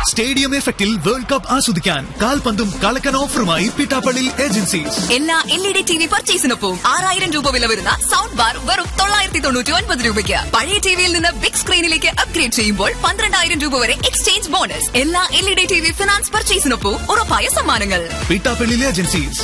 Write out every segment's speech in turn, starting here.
Stadium എഫക്റ്റിൽ world cup ആസ്വദിക്കാൻ കാൽപന്തും കളക്കൻ ഓഫറുമായി പിട്ടാപ്പള്ളി ഏജൻസീസ് എല്ലാ L E D T V പർച്ചേസിനൊപ്പം ആറായിരം രൂപ വില വരുന്ന സൗണ്ട് ബാർ വെറും തൊള്ളായിരത്തി തൊണ്ണൂറ്റി ഒൻപത് രൂപയ്ക്ക് പഴയ ടിവിയിൽ നിന്ന് ബിഗ് സ്ക്രീനിലേക്ക് അപ്ഗ്രേഡ് ചെയ്യുമ്പോൾ പന്ത്രണ്ടായിരം രൂപ വരെ എക്സ്ചേഞ്ച് ബോണസ് എല്ലാ L E D T V finance പർച്ചേസിനൊപ്പം ഉറപ്പായ സമ്മാനങ്ങൾ പിട്ടാപ്പള്ളി ഏജൻസീസ്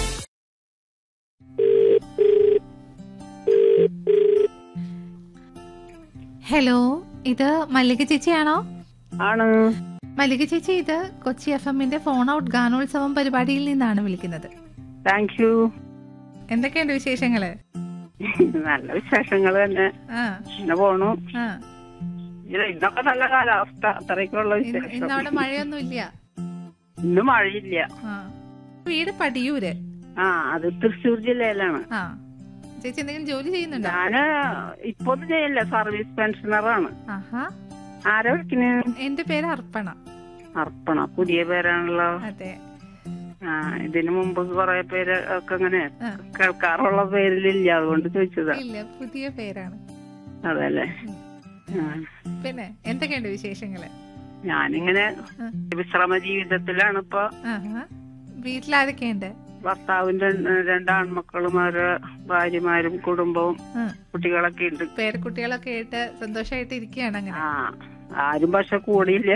ഹലോ ഇത് മല്ലിക ചേച്ചിയാണോ ആണ് മല്ലിക ചേച്ചി ഇത് കൊച്ചി എഫ് എമ്മിന്റെ ഫോൺ ഔട്ട് ഗാനോത്സവം പരിപാടിയിൽ നിന്നാണ് വിളിക്കുന്നത് താങ്ക് യു എന്തൊക്കെയുണ്ട് വിശേഷങ്ങള് നല്ല വിശേഷങ്ങൾ തന്നെ ആ ഇങ്ങനെ പോണു ആ ഇത് ഇന്നൊക്കെ നല്ല കാലാവസ്ഥ അത്രയ്ക്കുള്ള ഇന്ന് വിശേഷം ഇന്ന് അവിടെ മഴയൊന്നും ഇല്ല ഇന്ന് മഴയില്ല ആ വീട് പടിയൂര് ആ അത് തൃശ്ശൂർ ജില്ലയിലാണ് ആ ചേച്ചി എന്തെങ്കിലും ജോലി ചെയ്യുന്നുണ്ടോ ഞാന് ഇപ്പൊ ഒന്നും ചെയ്യില്ല സർവീസ് പെൻഷനറാണ് ആഹാ ആരാ വിളിക്കുന്നത് എന്റെ പേര് അർപ്പണ അർപ്പണ പുതിയ പേരാണല്ലോ അതെ ആ ഇതിനു മുമ്പ് കുറെ പേര് ഒക്കെ ഇങ്ങനെ ആ. കേൾക്കാറുള്ള പേരിലില്ല അതുകൊണ്ട് ചോദിച്ചതാ ഇല്ല പുതിയ പേരാണ് അതല്ലേ ആ. പിന്നെ എന്തൊക്കെയുണ്ട് വിശേഷങ്ങള് ഞാനിങ്ങനെ ആ. വിശ്രമ ജീവിതത്തിലാണ് ഇപ്പൊ ആഹാ വീട്ടിലാരൊക്കെയുണ്ട് ഭർത്താവിന്റെ രണ്ട് ആൺമക്കളും അവരെ ഭാര്യമാരും കുടുംബവും ആ. കുട്ടികളൊക്കെ ഉണ്ട് പേരക്കുട്ടികളൊക്കെ ആയിട്ട് സന്തോഷമായിട്ട് ഇരിക്കുകയാണ് അങ്ങനെ ആ ആരും പക്ഷെ കൂടിയില്ല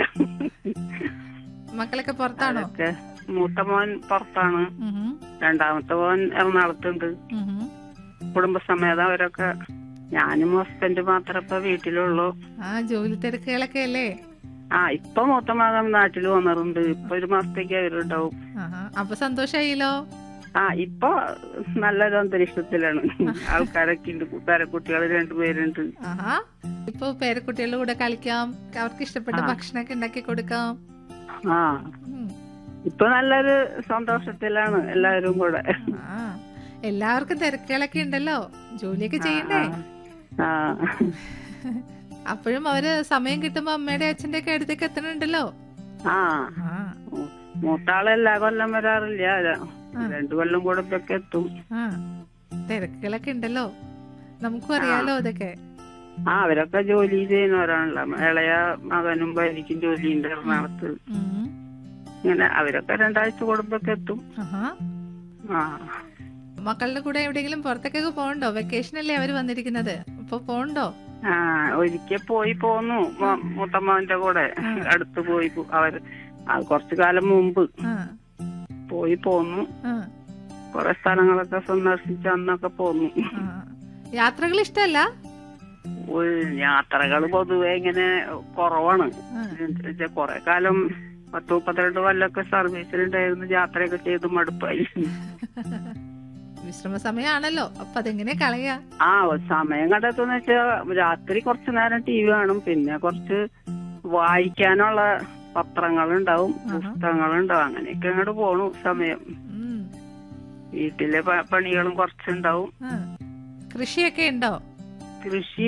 മക്കളൊക്കെ പുറത്താണോ അതൊക്കെ മൂത്ത മോൻ പുറത്താണ് ഉഹും, രണ്ടാമത്തെ മോൻ എറണാകുളത്തുണ്ട് ഉഹും. കുടുംബസമേതം അവരൊക്കെ ഞാനും ഹസ്ബൻഡ് മാത്രമേ ഇപ്പൊ വീട്ടിലുള്ളൂ ആ ജോലി തിരക്കുകളൊക്കെ അല്ലേ ആ ഇപ്പൊ മൂത്ത മകൻ നാട്ടിൽ വന്നിട്ടുണ്ട് ഇപ്പൊ ഒരു മാസത്തേക്ക് അവരുണ്ടാവും ആഹാ അപ്പൊ സന്തോഷായില്ലോ ആ ഇപ്പൊ നല്ലൊരു അന്തരീക്ഷത്തിലാണ് ആൾക്കാരൊക്കെ ഉണ്ട് പേരക്കുട്ടികൾ രണ്ടുപേരുണ്ട് ആഹാ ഇപ്പൊ പേരക്കുട്ടികളുടെ കൂടെ കളിക്കാം അവർക്ക് ഇഷ്ടപ്പെട്ട ആ. ഭക്ഷണമൊക്കെ ഉണ്ടാക്കി കൊടുക്കാം ആ ഉം. ഇപ്പൊ നല്ലൊരു സന്തോഷത്തിലാണ് എല്ലാവരും കൂടെ ആ എല്ലാവർക്കും തിരക്കുകളൊക്കെ ഉണ്ടല്ലോ ജോലിയൊക്കെ ചെയ്യണ്ടേ ആ അപ്പോഴും അവര് സമയം കിട്ടുമ്പോ അമ്മയുടെ അച്ഛന്റെ ഒക്കെ അടുത്തേക്ക് എത്തണുണ്ടല്ലോ ആ ആ മൂത്താള് എല്ലാ കൊല്ലം വരാറില്ല ആ. രണ്ടു കൊല്ലം കൂടുമ്പൊക്കെ എത്തും ആ തിരക്കുകളൊക്കെ ഉണ്ടല്ലോ നമുക്കും അറിയാലോ അതൊക്കെ ആ അവരൊക്കെ ജോലി ചെയ്യുന്നവരാണല്ലോ ഇളയ മകനും ഭാര്യയ്ക്കും ജോലിയുണ്ട് എറണാകുളത്ത് ഉം. ഇങ്ങനെ അവരൊക്കെ രണ്ടാഴ്ച കൂടുമ്പൊക്കെ എത്തും ആഹാ ആ മക്കളുടെ കൂടെ എവിടെയെങ്കിലും പുറത്തേക്കൊക്കെ പോകണ്ടോ വെക്കേഷൻ അല്ലേ അവര് വന്നിരിക്കുന്നത് അപ്പൊ പോകണ്ടോ ആ ഒരിക്കൽ പോയി പോന്നു മ- മൂത്തമ്മാവന്റെ കൂടെ അടുത്ത് പോയി പോ- അവര് ആ, കുറച്ചു കാലം മുമ്പ് ആ പോയി പോന്നു ആ കുറെ സ്ഥലങ്ങളൊക്കെ സന്ദർശിച്ച് അന്നൊക്കെ പോന്നു ആ. യാത്രകൾ ഇഷ്ടല്ല ഒരു യാത്രകൾ പൊതുവെ ഇങ്ങനെ കുറവാണ് ആ. കൊറേ കാലം പത്ത് മുപ്പത്തിരണ്ട് കൊല്ലൊക്കെ സർവീസിലുണ്ടായിരുന്നു യാത്രയൊക്കെ ചെയ്ത് മടുപ്പായി വിശ്രമ സമയമാണല്ലോ അപ്പൊ അതെങ്ങനെ കളയാ ആ സമയം കണ്ടെത്തുന്ന വെച്ചാൽ രാത്രി കുറച്ചു നേരം ടി വി കാണും പിന്നെ കുറച്ച് വായിക്കാനുള്ള പത്രങ്ങളുണ്ടാവും ആഹാ. പുസ്തകങ്ങളുണ്ടാവും അങ്ങനെയൊക്കെ അങ്ങോട്ട് പോണു സമയം ഉം. വീട്ടിലെ പ- പണികളും കുറച്ചുണ്ടാവും ആ. കൃഷിയൊക്കെ ഉണ്ടോ കൃഷി